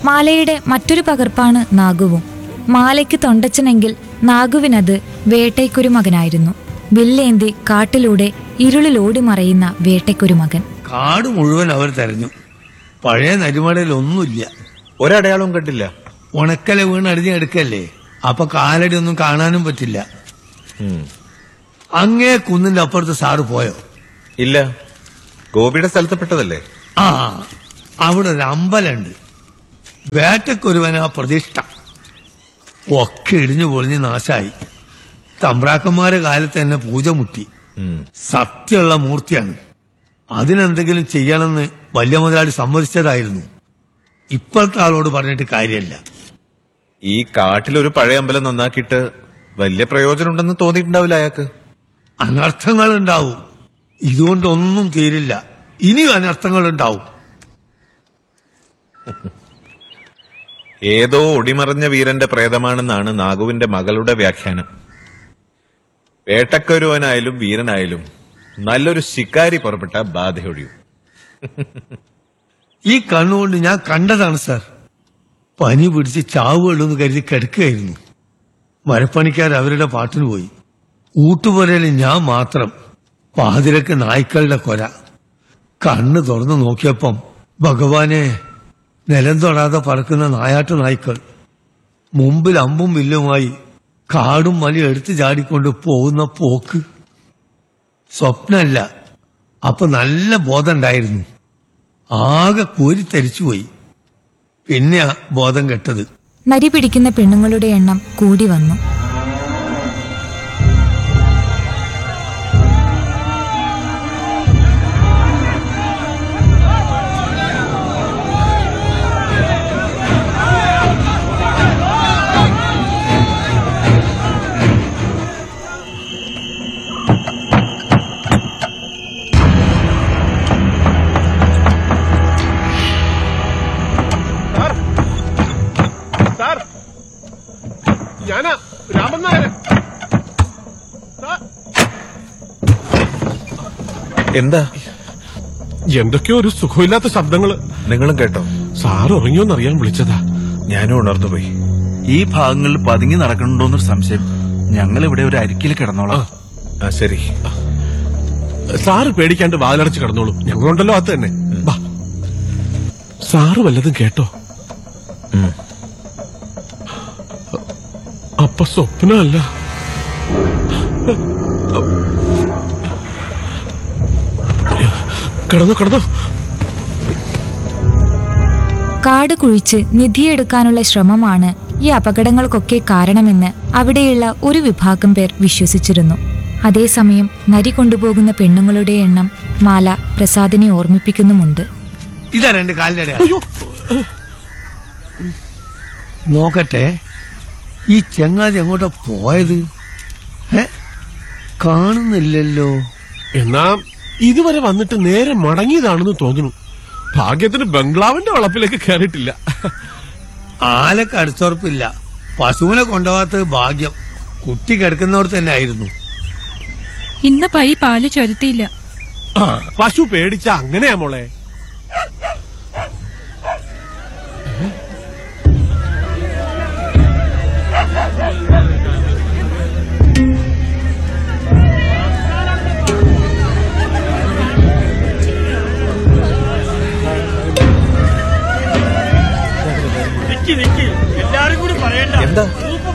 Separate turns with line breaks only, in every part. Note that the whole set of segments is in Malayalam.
മാലയുടെ മറ്റൊരു പകർപ്പാണ് നാഗുവും മാലയ്ക്ക് തൊണ്ടച്ചനെങ്കിൽ നാഗുവിനത് വേട്ടയ്ക്കൊരു മകനായിരുന്നു വില്ലേന്തി കാട്ടിലൂടെ ഇരുളിലോടി മറയുന്ന വേട്ടയ്ക്കൊരു മകൻ
കാട് മുഴുവൻ അവർ തെരഞ്ഞു പഴയ നരിമടയിൽ ഒന്നുമില്ല
ഒരടയാളവും കണ്ടില്ല
ഉണക്കല വീണ് അടിഞ്ഞ് എടുക്കല്ലേ അപ്പൊ കാലടി ഒന്നും കാണാനും പറ്റില്ല
ഉം.
അങ്ങേ കുന്നിന്റെ അപ്പുറത്ത് സാറ് പോയോ
ഇല്ല ഗോപിയുടെ സ്ഥലത്ത്
ആ അവിടെ ഒരു അമ്പലമുണ്ട് വേട്ടക്കൊരുവനാ പ്രതിഷ്ഠ ഒക്കെ ഇടിഞ്ഞു പൊളിഞ്ഞ് നാശായി തമ്പ്രാക്കന്മാരെ കാലത്ത് തന്നെ പൂജ മുട്ടി
ഉം.
സത്യമുള്ള മൂർത്തിയാണ് അതിനെന്തെങ്കിലും ചെയ്യണമെന്ന് വലിയ മുതലാളി സമ്മതിച്ചതായിരുന്നു ഇപ്പോഴത്തെ ആളോട് പറഞ്ഞിട്ട് കാര്യമല്ല
ഈ കാട്ടിലൊരു പഴയ അമ്പലം നന്നാക്കിയിട്ട് വലിയ പ്രയോജനം ഉണ്ടെന്ന് തോന്നിയിട്ടുണ്ടാവില്ല അയാൾക്ക്
അനർത്ഥങ്ങൾ ഉണ്ടാവും ഇതുകൊണ്ടൊന്നും തീരില്ല ഇനിയും അനർത്ഥങ്ങൾ ഉണ്ടാവും
ഏതോ ഒടിമറഞ്ഞ വീരന്റെ പ്രേതമാണെന്നാണ് നാഗുവിന്റെ മകളുടെ വ്യാഖ്യാനം വേട്ടക്കൊരുവനായാലും വീരനായാലും നല്ലൊരു ശിക്കാരി പുറപ്പെട്ട ബാധയൊഴിയും
ഈ കണ്ണുകൊണ്ട് ഞാൻ കണ്ടതാണ് സാർ പനി പിടിച്ച് ചാവുകളുന്ന് കരുതി കിടക്കുകയായിരുന്നു മരപ്പണിക്കാർ അവരുടെ പാട്ടിന് പോയി ഊട്ടുപുരയിൽ ഞാൻ മാത്രം പാതിരക്ക് നായ്ക്കളുടെ കൊല കണ്ണ് തുറന്നു നോക്കിയപ്പം ഭഗവാനെ നിലം തൊടാതെ പറക്കുന്ന നായാട്ട് നായ്ക്കൾ മുമ്പിൽ അമ്പും വില്ലുമായി കാടും മലയും എടുത്തു ചാടിക്കൊണ്ട് പോകുന്ന പോക്ക് സ്വപ്നമല്ല അപ്പൊ നല്ല ബോധം ഉണ്ടായിരുന്നു ആകെ കോരിത്തരിച്ചുപോയി പിന്നെയാ ബോധം കെട്ടത്
നരി പിടിക്കുന്ന പെണ്ണുങ്ങളുടെ എണ്ണം കൂടി വന്നു
സാർ ഞാനാ രാമൻ നായർ സാർ
എന്താ
എന്തൊക്കെയോ ഒരു സുഖമില്ലാത്ത ശബ്ദങ്ങള്
നിങ്ങളും കേട്ടോ
സാർ ഉറങ്ങിയോന്നറിയാൻ വിളിച്ചതാ
ഞാനും ഉണർന്നുപോയി
ഈ ഭാഗങ്ങളിൽ പതുങ്ങി നടക്കണുണ്ടോന്നൊരു സംശയം ഞങ്ങൾ ഇവിടെ ഒരു അരിക്കിൽ കിടന്നോളാം
ആ ശരി
സാറ് പേടിക്കാണ്ട് വാതിലടച്ച് കിടന്നോളൂ ഞങ്ങളുണ്ടല്ലോ അത് തന്നെ ബാ സാറ് വല്ലതും കേട്ടോ
ഉം.
അപ്പൊ സ്വപ്നമല്ല കിടന്നു കിടന്നു
കാട് കുഴിച്ച് നിധിയെടുക്കാനുള്ള ശ്രമമാണ് ഈ അപകടങ്ങൾക്കൊക്കെ കാരണമെന്ന് അവിടെയുള്ള ഒരു വിഭാഗം പേർ വിശ്വസിച്ചിരുന്നു അതേസമയം നരി കൊണ്ടുപോകുന്ന പെണ്ണുങ്ങളുടെ എണ്ണം മാല പ്രസാദിനെ ഓർമ്മിപ്പിക്കുന്നുമുണ്ട്
ഇതാണ് എന്റെ കാലിന്റെ
അയ്യോ
നോക്കട്ടെ ഈ ചങ്ങാതി എങ്ങോട്ടാ പോയത് ഏ കാണുന്നില്ലല്ലോ
എന്നാ ഇതുവരെ വന്നിട്ട് നേരെ മടങ്ങിയതാണെന്ന് തോന്നുന്നു ഭാഗ്യത്തിന് ബംഗ്ലാവിന്റെ വളപ്പിലേക്ക് കയറിയിട്ടില്ല
ആലക്ക് അടുത്തുറപ്പില്ല പശുവിനെ കൊണ്ടുപോകാത്തത് ഭാഗ്യം കുട്ടി കിടക്കുന്നവിടെ തന്നെ ആയിരുന്നു
ഇന്ന് പൈ പാല് ചൊരുത്തിയില്ല
പശു പേടിച്ച അങ്ങനെയാ മോളെ
എന്താ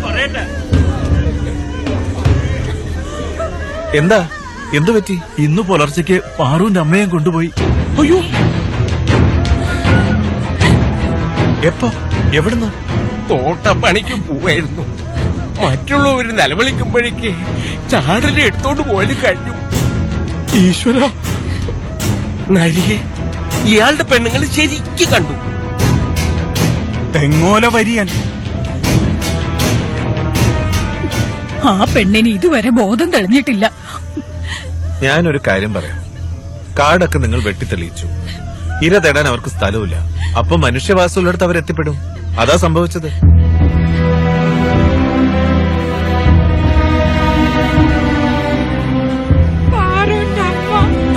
എന്താ എന്തു പറ്റി
ഇന്ന് പുലർച്ചയ്ക്ക് പാറുവിന്റെ അമ്മയെ കൊണ്ടുപോയി
അയ്യോ
എപ്പോ എവിടുന്ന്
തോട്ടപ്പണിക്ക് പോവായിരുന്നു മറ്റുള്ളവര് നിലവിളിക്കുമ്പോഴേക്ക് ചാടല് എടുത്തോണ്ട് പോയാലും കഴിഞ്ഞു ഈശ്വര നരിയെ ഇയാളുടെ പെണ്ണുങ്ങൾ ശരിക്ക് കണ്ടു
തെങ്ങോല വരിയാൻ
ആ പെണ്ണിന് ഇതുവരെ ബോധം തെളിഞ്ഞിട്ടില്ല
ഞാനൊരു കാര്യം പറയാം കാടൊക്കെ നിങ്ങൾ വെട്ടിത്തെളിയിച്ചു ഇര തേടാൻ അവർക്ക് സ്ഥലമില്ല അപ്പൊ മനുഷ്യവാസമുള്ളിടത്ത് അവർ എത്തിപ്പെടും അതാ സംഭവിച്ചത്